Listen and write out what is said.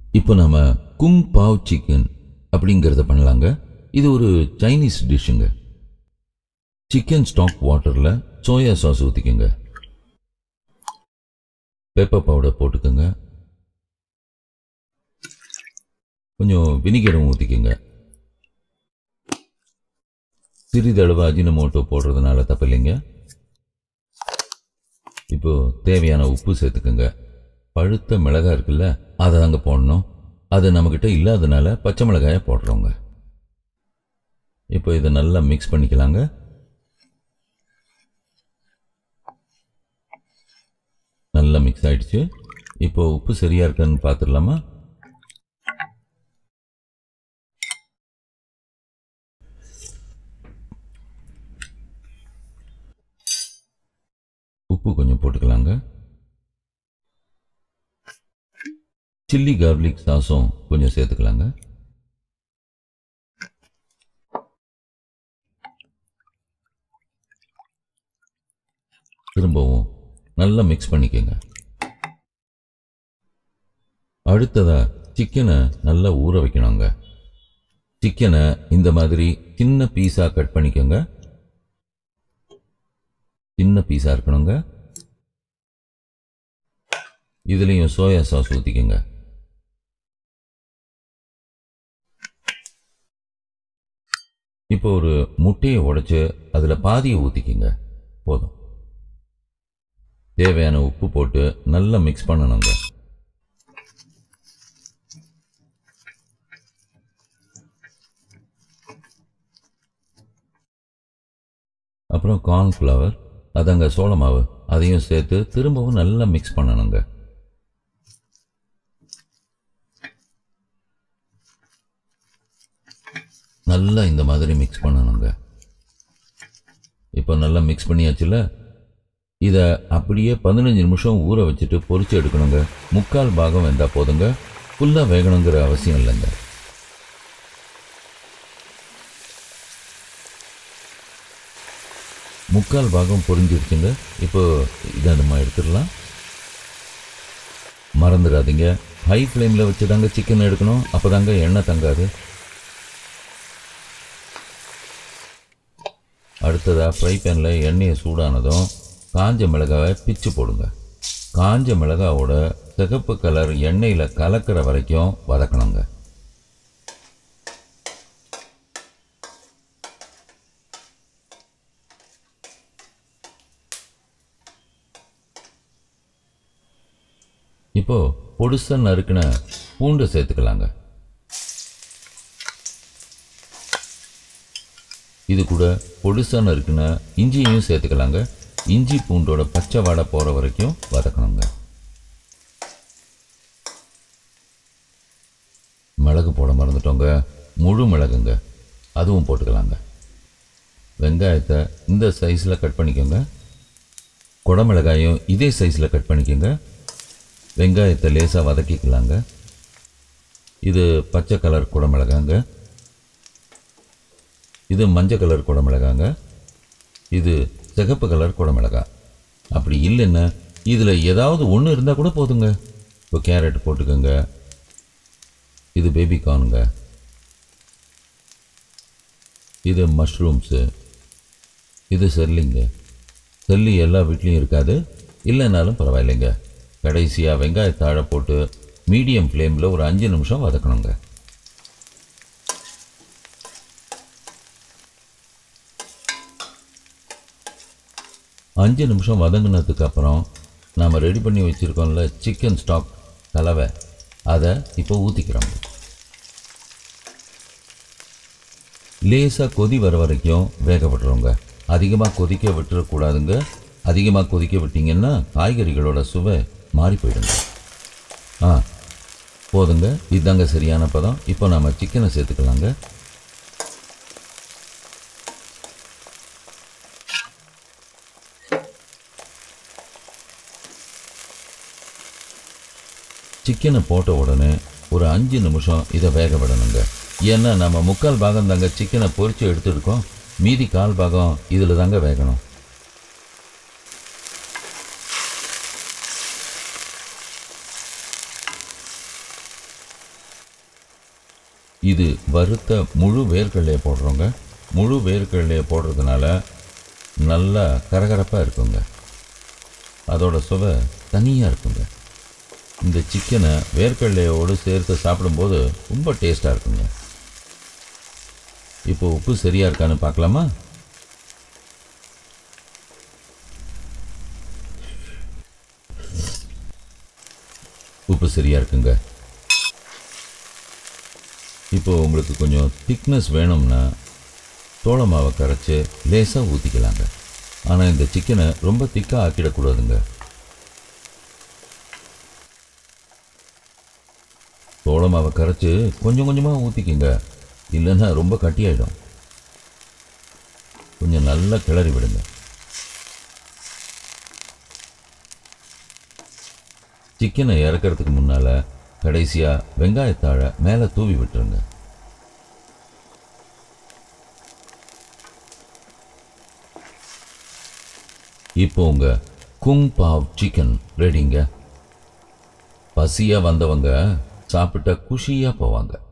இப்போ நாம Kung pav chicken அப்படிங்கிறத பண்ணலாங்க இது ஒரு சைனீஸ் டிஷ்ஷுங்க சிக்கன் ஸ்டாக் வாட்டரில் சோயா சாஸ் ஊற்றிக்கோங்க பெப்பர் பவுடர் போட்டுக்கோங்க கொஞ்சம் வினிகரும் ஊற்றிக்கோங்க சிறிதளவு அஜினமோட்டோ போடுறதுனால தப்பில்லைங்க இப்போ தேவையான உப்பு சேர்த்துக்கோங்க பழுத்த மிளகாய் இருக்குல்ல அதை அங்கே போடணும் அது நம்மக்கிட்ட இல்லாதனால பச்சை மிளகாயை போடுறோங்க இப்போ இதை நல்லா மிக்ஸ் பண்ணிக்கலாங்க நல்லா மிக்ஸ் ஆயிடுச்சு இப்போ உப்பு சரியா இருக்கான்னு பார்த்துடலாமா உப்பு கொஞ்சம் போட்டுக்கலாங்க சில்லி கார்லிக் சாஸும் கொஞ்சம் சேர்த்துக்கலாங்க திரும்பவும் நல்லா மிக்ஸ் பண்ணிக்கோங்க அடுத்ததா சிக்கனை நல்லா ஊற வைக்கணுங்க சிக்கனை இந்த மாதிரி சின்ன பீஸா கட் பண்ணிக்கோங்க சின்ன பீஸா இருக்கணுங்க இதுலயும் சோயா சாஸ் ஊத்திக்கோங்க இப்போ ஒரு முட்டையை உடைச்சு அதுல பாதியை ஊத்திக்கோங்க போதும் தேவையான உப்பு போட்டு நல்லா மிக்ஸ் பண்ணணுங்க அப்புறம் கார்ன்ஃப்ளவர் அதங்க சோள மாவு அதையும் சேர்த்து திரும்பவும் நல்லா மிக்ஸ் பண்ணணுங்க நல்லா இந்த மாதிரி மிக்ஸ் பண்ணணுங்க இப்போ நல்லா மிக்ஸ் பண்ணியாச்சுல இதை அப்படியே பதினஞ்சு நிமிஷம் ஊற வச்சுட்டு பொரிச்சு எடுக்கணுங்க முக்கால் பாகம் வெந்தால் போதுங்க ஃபுல்லாக வேகணுங்கிற அவசியம் இல்லைங்க முக்கால் பாகம் பொரிஞ்சிருச்சுங்க இப்போ இதை நம்ம எடுத்துடலாம் மறந்துடாதீங்க ஹை ஃப்ளேமில் வச்சு தாங்க சிக்கன் எடுக்கணும் அப்போ தாங்க எண்ணெய் தங்காது அடுத்ததாக ஃப்ரை பேனில் எண்ணெயை சூடானதும் காஞ்ச மிளகாவை பிச்சு போடுங்க காஞ்ச மிளகாவோட சிகப்பு கலர் எண்ணெயில் கலக்கிற வரைக்கும் வதக்கணுங்க இப்போ பொடுசா நறுக்கின பூண்டை சேர்த்துக்கலாங்க இது கூட பொடுசா நறுக்கின இஞ்சியையும் சேர்த்துக்கலாங்க இஞ்சி பூண்டோட பச்சை வாடை போகிற வரைக்கும் வதக்கணுங்க மிளகு போட மறந்துட்டோங்க முழு மிளகுங்க அதுவும் போட்டுக்கலாங்க வெங்காயத்தை இந்த சைஸில் கட் பண்ணிக்கோங்க குடமிளகாயும் இதே சைஸில் கட் பண்ணிக்கோங்க வெங்காயத்தை லேசாக வதக்கிக்கலாங்க இது பச்சை கலர் குடமிளகாங்க இது மஞ்சள் கலர் குடமிளகாங்க இது சிகப்பு கலர் குடமிளகா அப்படி இல்லைன்னா இதில் ஏதாவது ஒன்று இருந்தால் கூட போதுங்க இப்போ கேரட் போட்டுக்கோங்க இது பேபி கார்னுங்க இது மஷ்ரூம்ஸு இது செல்லிங்க செல்லி எல்லா வீட்லேயும் இருக்காது இல்லைனாலும் பரவாயில்லைங்க கடைசியாக வெங்காயத்தாழை போட்டு மீடியம் ஃப்ளேமில் ஒரு அஞ்சு நிமிஷம் வதக்கணுங்க அஞ்சு நிமிஷம் வதங்கினதுக்கு அப்புறம் நாம் ரெடி பண்ணி வச்சுருக்கோம்ல சிக்கன் ஸ்டாக் கலவை அதை இப்போ ஊற்றிக்கிறோங்க லேசாக கொதி வர வரைக்கும் வேக விட்டுறோங்க அதிகமாக கொதிக்க விட்டுறக்கூடாதுங்க அதிகமாக கொதிக்க விட்டீங்கன்னா காய்கறிகளோட சுவை மாறி போயிடுங்க ஆ போதுங்க இதுதாங்க சரியான பதம் இப்போ நாம் சிக்கனை சேர்த்துக்கலாங்க சிக்கனை போட்ட உடனே ஒரு அஞ்சு நிமிஷம் இதை வேக விடணுங்க ஏன்னா நம்ம முக்கால் பாகம் தாங்க சிக்கனை பொரிச்சு எடுத்துருக்கோம் மீதி கால் பாகம் இதில் தாங்க வேகணும் இது வறுத்த முழு வேர்க்கடலையை போடுறோங்க முழு வேர்க்கடலையை போடுறதுனால நல்லா கரகரப்பாக இருக்குங்க அதோட சுவை தனியாக இருக்குங்க இந்த சிக்கனை வேர்க்கடலையோடு சேர்த்து சாப்பிடும்போது ரொம்ப டேஸ்ட்டாக இருக்குங்க இப்போ உப்பு சரியா இருக்கான்னு பார்க்கலாமா உப்பு சரியா இருக்குங்க இப்போ உங்களுக்கு கொஞ்சம் திக்னஸ் வேணும்னா தோள மாவை கரைச்சி லேசாக ஊற்றிக்கலாங்க ஆனால் இந்த சிக்கனை ரொம்ப திக்காக ஆக்கிடக்கூடாதுங்க தோள மாவை கரைச்சி கொஞ்சம் கொஞ்சமாக ஊற்றிக்கிங்க இல்லைன்னா ரொம்ப கட்டியாயிடும் கொஞ்சம் நல்லா கிளறி விடுங்க சிக்கனை இறக்கிறதுக்கு முன்னால் கடைசியாக வெங்காயத்தாழை மேலே தூவி விட்டுருங்க இப்போ உங்க குங் பாவ் சிக்கன் ரெடிங்க பசியாக வந்தவங்க சாப்பிட்டா குஷியாக போவாங்க